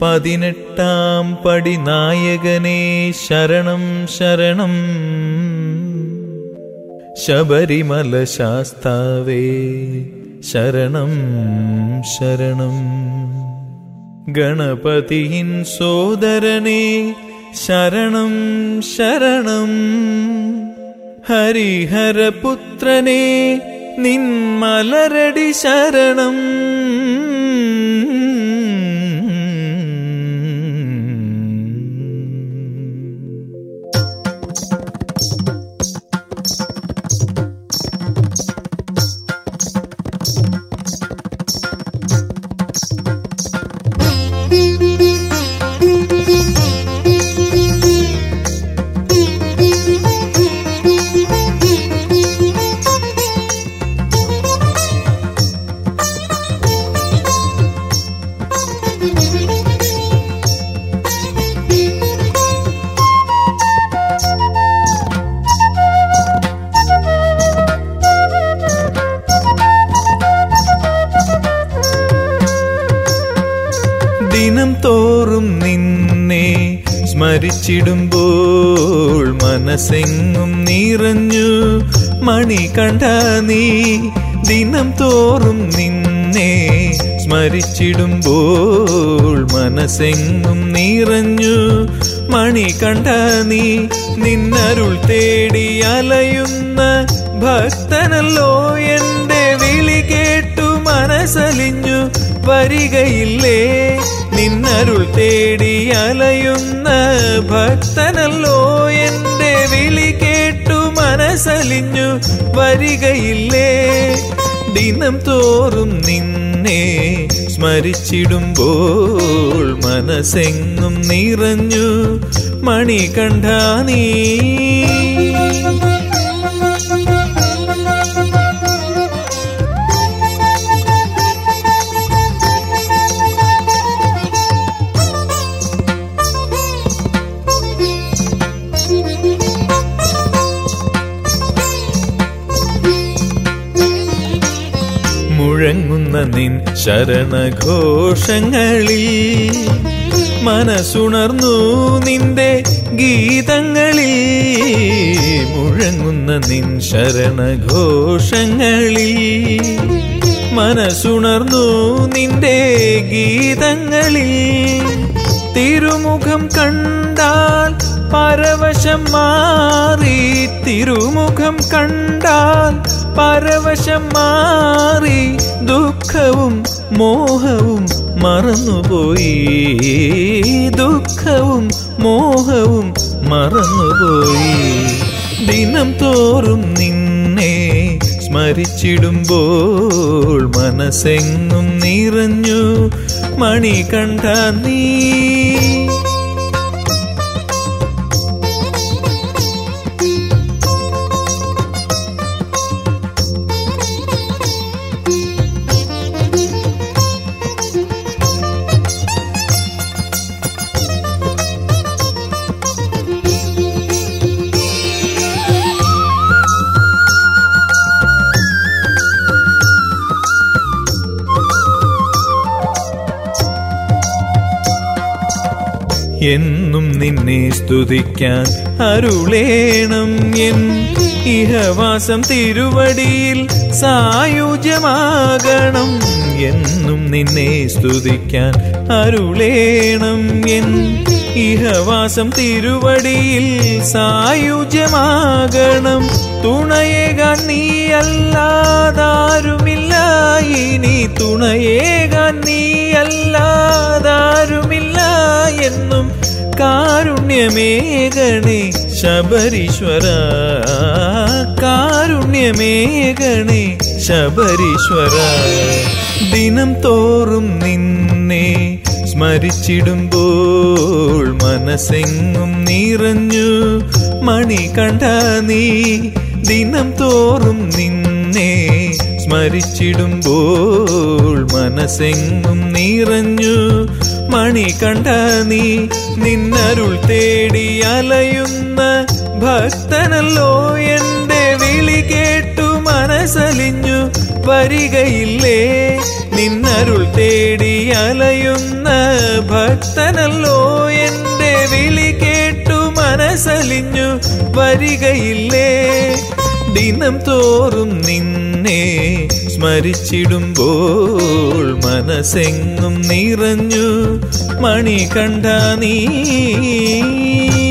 പതിനെട്ടാം പടി നായകനെ ശരണം ശരണം ശബരിമല ശാസ്താവേ ശരണം ശരണം ഗണപതിയിൻ സോദരനെ ശരണം ശരണം ഹരിഹരപുത്രനെ നിൻ മലരടി ശരണം ദിനം തോറും നിന്നെ സ്മരിച്ചിടുമ്പോൾ മനസ്സെങ്ങും നിറഞ്ഞു മണി കണ്ട നീ ദിനം തോറും നിന്നെ സ്മരിച്ചിടുമ്പോൾ മനസ്സെങ്ങും നിറഞ്ഞു മണി കണ്ട നീ നിന്നരുൾ തേടി അലയുന്ന ഭക്തനല്ലോ എന്റെ വിളി കേട്ടു മനസ്സലിഞ്ഞു വരികയില്ലേ നിന്നരുൾ തേടി അലയുന്ന ഭക്തനല്ലോ എന്റെ വിളി കേട്ടു മനസ്സലിഞ്ഞു വരികയില്ലേ ദിനം തോറും നിന്നെ സ്മരിച്ചിടുമ്പോൾ മനസ്സെങ്ങും നിറഞ്ഞു മണി കണ്ട നീ മുഴങ്ങുന്ന നിൻ ശരണഘോഷങ്ങളിൽ മനസ്സുണർന്നു നിന്റെ ഗീതങ്ങളിൽ മുഴങ്ങുന്ന നിൻ ശരണഘോഷങ്ങളിൽ മനസ്സുണർന്നു നിന്റെ ഗീതങ്ങളിൽ തിരുമുഖം കണ്ടാൽ പരവശം മാറി തിരുമുഖം കണ്ടാൽ പരവശം മാറി ദുഃഖവും മോഹവും മറന്നുപോയി ദുഃഖവും മോഹവും മറന്നുപോയി ദിനം തോറും നിന്നെ സ്മരിച്ചിടുമ്പോൾ മനസ്സെങ്ങും നിറഞ്ഞു മണി കണ്ട നീ എന്നും നിന്നെ സ്തുതിക്കാൻ അരുളേണം എൻ ഇഹവാസം തിരുവടിയിൽ സായുജ്യമാകണം എന്നും നിന്നെ സ്തുതിക്കാൻ അരുളേണം എൻ ഇഹവാസം തിരുവടിയിൽ സായുജ്യമാകണം തുണയേകാൻ നീയല്ലാതാരുമില്ല ഇനി തുണയേകാൻ നീയല്ലാതാരുമില്ല എന്നും കാരുണ്യമേകണേ ശബരീശ്വര കാരുണ്യമേകണേ ശബരീശ്വര ദിനം തോറും നിന്നെ സ്മരിച്ചിടുമ്പോൾ മനസ്സെങ്ങും നിറഞ്ഞു മണി കണ്ട നീ ദിനം തോറും നിന്നെ സ്മരിച്ചിടുമ്പോൾ മനസ്സെങ്ങും നിറഞ്ഞു മണി കണ്ട നീ നിന്നരുൾ തേടി അലയുന്ന ഭക്തനല്ലോ എന്റെ വിളി കേട്ടു മനസ്സലിഞ്ഞു വരികയില്ലേ നിന്നരുൾ തേടി അലയുന്ന ഭക്തനല്ലോ എന്റെ വിളി കേട്ടു മനസ്സലിഞ്ഞു വരികയില്ലേ ദിനം തോറും നിന്നെ സ്മരിച്ചിടുമ്പോൾ മനസ്സെങ്ങും നിറഞ്ഞു മണി കണ്ട നീ